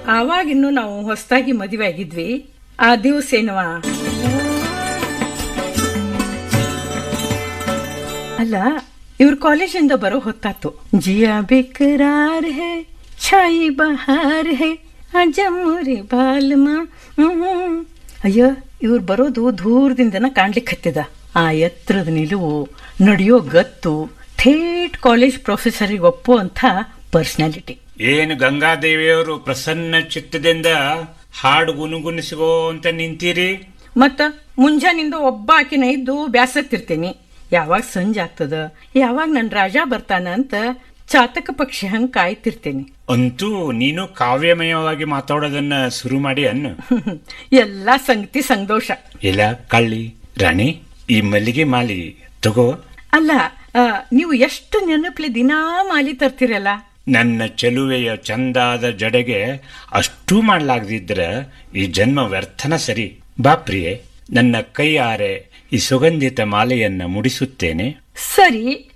ಆವಾಗಿನ್ನು ನಾವು ಹೊಸದಾಗಿ ಮದುವೆ ಆಗಿದ್ವಿ ಆ ದಿವಸ ಏನವ ಅಲ್ಲ ಇವ್ರ ಕಾಲೇಜಿಂದ ಬರೋ ಹೊತ್ತಾತು ಜಿಯಾ ಬೇಕರಾರ್ ಹೇ ಛಾಯಿ ಬಹಾರ್ ಹೇ ಅಜಮ್ಮುರಿ ಬಾಲ್ಮ ಹ್ಮ್. ಅಯ್ಯೋ ಇವ್ರು ಬರೋದು ದೂರದಿಂದನ ಕಾಣ್ಲಿಕ್ಕೆ ಹತ್ತಿದ ಆ ಎತ್ತರದ ನಿಲುವು ನಡೆಯೋ ಗತ್ತು ಥೇಟ್ ಕಾಲೇಜ್ ಪ್ರೊಫೆಸರಿಗೆ ಒಪ್ಪುವಂಥ ಪರ್ಸನಾಲಿಟಿ ಏನು ಗಂಗಾದೇವಿಯವರು ಪ್ರಸನ್ನ ಚಿತ್ತದಿಂದ ಹಾಡು ಗುನುಗುಣಿಸಿಗೋ ಅಂತ ನಿಂತೀರಿ ಮತ್ತ ಮುಂಜಾನಿಂದ ಒಬ್ಬ ಆಕಿನ ಇದ್ದು ಬ್ಯಾಸತ್ತಿರ್ತೀನಿ ಯಾವಾಗ ಸಂಜೆ ಆಗ್ತದ ಯಾವಾಗ ನನ್ ರಾಜ ಬರ್ತಾನ ಅಂತ ಚಾತಕ ಪಕ್ಷಿ ಹಂಗ್ ಕಾಯ್ತಿರ್ತೀನಿ ಅಂತೂ ನೀನು ಕಾವ್ಯಮಯವಾಗಿ ಮಾತಾಡೋದನ್ನ ಶುರು ಮಾಡಿ ಅನ್ನು ಎಲ್ಲಾ ಸಂಗತಿ ಸಂತೋಷ ಇಲ್ಲ ಕಳ್ಳಿ ರಾಣಿ ಈ ಮಲ್ಲಿಗೆ ಮಾಲಿ ತಗೋ ಅಲ್ಲ ಆ, ನೀವು ಎಷ್ಟು ನೆನಪಲೆ ದಿನಾ ಮಾಲಿ ತರ್ತಿರಲ್ಲ ನನ್ನ ಚೆಲುವೆಯ ಚಂದಾದ ಜಡೆಗೆ ಅಷ್ಟೂ ಮಾಡ್ಲಾಗದಿದ್ರ ಈ ಜನ್ಮ ವ್ಯರ್ಥನ ಸರಿ ಬಾ ಪ್ರಿಯೆ ನನ್ನ ಕೈಯಾರೆ ಈ ಸುಗಂಧಿತ ಮಾಲೆಯನ್ನ ಮುಡಿಸುತ್ತೇನೆ ಸರಿ